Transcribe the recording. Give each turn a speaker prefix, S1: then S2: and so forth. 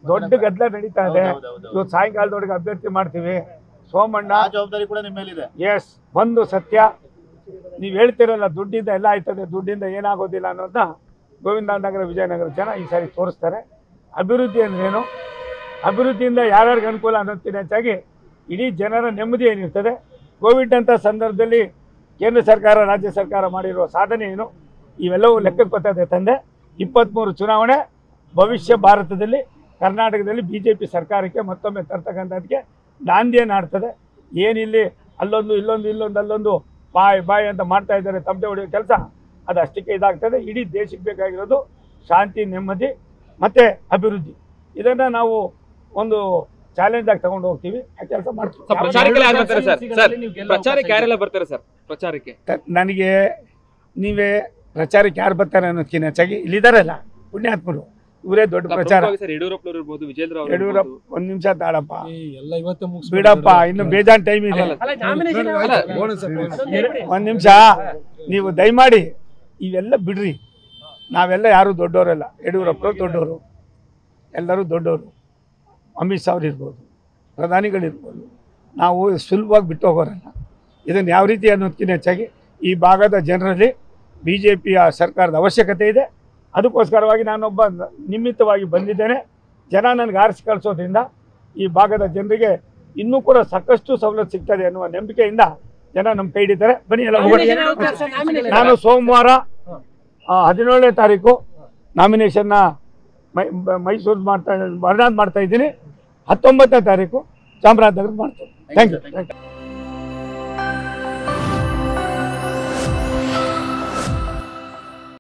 S1: ದೊಡ್ಡ ಗದ್ದಲ ನಡೀತಾ ಇದೆ
S2: ಹೌದೌದು.
S1: ಇವತ್ತು ಸಾಯಂಕಾಲದೊಳಗೆ ಅಭ್ಯರ್ಥಿ ಮಾಡ್ತೀವಿ ಸೋಮಣ್ಣ
S2: ಆ ಜವಾಬ್ದಾರಿ ಕೂಡ ನಿಮ್ಮ ಮೇಲಿದೆ
S1: ಎಸ್ ಒಂದು ಸತ್ಯ ನೀವು ಹೇಳ್ತಿರಲ್ಲ ದುಡ್ಡಿಂದ ಎಲ್ಲ ಆಯ್ತದೆ ದುಡ್ಡಿಂದ ಏನಾಗೋದಿಲ್ಲ ಅನ್ನೋದನ್ನ ಗೋವಿಂದ ನಗರ ವಿಜಯನಗರ ಜನ ಈ ಸಾರಿ ತೋರಿಸ್ತಾರೆ ಅಭಿವೃದ್ಧಿ ಅಂದ್ರೇನು ಅಭಿವೃದ್ಧಿಯಿಂದ ಯಾರ್ಯಾರಿಗೆ ಅನುಕೂಲ ಅನ್ನೋದಕ್ಕಿಂತ ಹೆಚ್ಚಾಗಿ ಇಡೀ ಜನರ ನೆಮ್ಮದಿ ಏನಿರ್ತದೆ ಕೋವಿಡ್ ಅಂತ ಸಂದರ್ಭದಲ್ಲಿ ಕೇಂದ್ರ ಸರ್ಕಾರ ರಾಜ್ಯ ಸರ್ಕಾರ ಮಾಡಿರುವ ಸಾಧನೆ ಏನು ಇವೆಲ್ಲವೂ ಲೆಕ್ಕಕ್ಕೆ ಬರ್ತದೆ ತಂದೆ ಇಪ್ಪತ್ತ್ಮೂರು ಚುನಾವಣೆ ಭವಿಷ್ಯ ಭಾರತದಲ್ಲಿ ಕರ್ನಾಟಕದಲ್ಲಿ ಬಿ ಜೆ ಪಿ ಸರ್ಕಾರಕ್ಕೆ ಮತ್ತೊಮ್ಮೆ ತರ್ತಕ್ಕಂಥದ್ದಕ್ಕೆ ನಾಂದಿಯನ್ನು ಆಡ್ತದೆ ಏನಿಲ್ಲಿ ಅಲ್ಲೊಂದು ಇಲ್ಲೊಂದು ಇಲ್ಲೊಂದು ಅಲ್ಲೊಂದು ಬಾಯ್ ಬಾಯ್ ಅಂತ ಮಾಡ್ತಾ ಇದ್ದಾರೆ ತಮಟೆ ಹೊಡೆಯೋ ಕೆಲಸ ಅದು ಅಷ್ಟಕ್ಕೆ ಇದಾಗ್ತದೆ ಇಡೀ ದೇಶಕ್ಕೆ ಬೇಕಾಗಿರೋದು ಶಾಂತಿ ನೆಮ್ಮದಿ ಮತ್ತು ಅಭಿವೃದ್ಧಿ ಇದನ್ನು ನಾವು ಒಂದು ಚಾಲೆಂಜ್ ಆಗಿ ತಗೊಂಡು ಹೋಗ್ತೀವಿ ಆ ಕೆಲಸ
S3: ಸರ್,
S1: ಮಾಡ್ತೀವಿ
S3: ಪ್ರಚಾರಕ್ಕೆ ಯಾರು ಬರ್ತಾರೆ ಸರ್
S4: ಸಿಗಲ್ಲ,
S3: ಸರ್
S4: ನೀವು ಗೆಲ್ಲೋ
S3: ಪ್ರಚಾರಕ್ಕೆ
S4: ಅವಕಾಶ
S3: ಯಾರೆಲ್ಲ ಬರ್ತಾರೆ ಸರ್ ಪ್ರಚಾರಕ್ಕೆ
S1: ತ- ನನಗೆ ನೀವೇ ಪ್ರಚಾರಕ್ಕೆ ಯಾರು ಬರ್ತಾರೆ ಅನ್ನೋದಕ್ಕಿಂತ ಹೆಚ್ಚಾಗಿ ಇಲ್ಲಿದ್ದಾರಲ್ಲ ಪುಣ್ಯಾತ್ಮರು ಇವರೇ ದೊಡ್ಡ ಪ್ರಚಾರ
S3: ಪ್ರಮುಖವಾಗಿ ಸರ್ ಯಡಿಯೂರಪ್ಪನವ್ರು ಇರ್ಬೋದು ವಿಜೇಂದ್ರ ಅವರು
S1: ಯಡಿಯೂರಪ್ಪ ಒಂದು ನಿಮಿಷ ತಾಳಪ್ಪ
S5: ಎಲ್ಲ ಇವತ್ತೇ ಮುಗಿಸ್
S1: ಬಿಡಪ್ಪ ಇನ್ನು ಬೇಜಾನ್ ಟೈಮ್ ಇದೆ
S3: ಅಲ್ಲ,
S4: ಅಲ್ಲ ನಾಮಿನೇಷನ್
S3: ಅಲ್ಲ,
S1: ಒಂದು ನಿಮಿಷ ನೀವು ದಯಮಾಡಿ ಇವೆಲ್ಲ ಬಿಡ್ರಿ ನಾವೆಲ್ಲ ಯಾರು ದೊಡ್ಡವರಲ್ಲ ಯಡಿಯೂರಪ್ಪ ದೊಡ್ಡವರು ಎಲ್ಲರೂ ದೊಡ್ಡವರು ಅಮಿತ್ ಶಾ ಅವ್ರು ಇರ್ಬೋದು ಪ್ರಧಾನಿಗಳಿರ್ಬೋದು ನಾವು ಸುಲಭವಾಗಿ ಬಿಟ್ಟು ಹೋಗೋರಲ್ಲ ಇದನ್ನು ಯಾವ ರೀತಿ ಅನ್ನೋದಕ್ಕಿಂತ ಹೆಚ್ಚಾಗಿ ಈ ಭಾಗದ ಜನರಲ್ಲಿ ಬಿ ಜೆ ಪಿಯ ಸರ್ಕಾರದ ಅವಶ್ಯಕತೆ ಇದೆ ಅದಕ್ಕೋಸ್ಕರವಾಗಿ ನಾನೊಬ್ಬ ನ- ನಿಮಿತ್ತವಾಗಿ ಬಂದಿದ್ದೇನೆ ಜನ ನನಗೆ ಆರಿಸಿ ಕಳಿಸೋದ್ರಿಂದ ಈ ಭಾಗದ ಜನರಿಗೆ ಇನ್ನೂ ಕೂಡ ಸಾಕಷ್ಟು ಸವಲತ್ತು ಸಿಗ್ತದೆ ಅನ್ನುವ ನಂಬಿಕೆಯಿಂದ ಜನ ನಮ್ಮ ಕೈ ಹಿಡಿತಾರೆ ಬನ್ನಿ ಎಲ್ಲ ಹೋಗೋಣ
S4: Nomination ಯಾವಾಗ ಸರ್? Nomination
S1: ನಾನು ಸೋಮವಾರ ಆ, ಹದಿನೇಳನೇ ತಾರೀಕು ನಾಮಿನೇಷನ್ನ ಮೈ ಮೈಸೂರು ಮಾಡ್ತಾ ಬರ್ನಾದ್ ಮಾಡ್ತಾ ಇದ್ದೀನಿ ಹತ್ತೊಂಬತ್ತನೇ ತಾರೀಕು ಚಾಮರಾಜನಗರ ಮಾಡ್ತೇನೆ ಥ್ಯಾಂಕ್ ಯು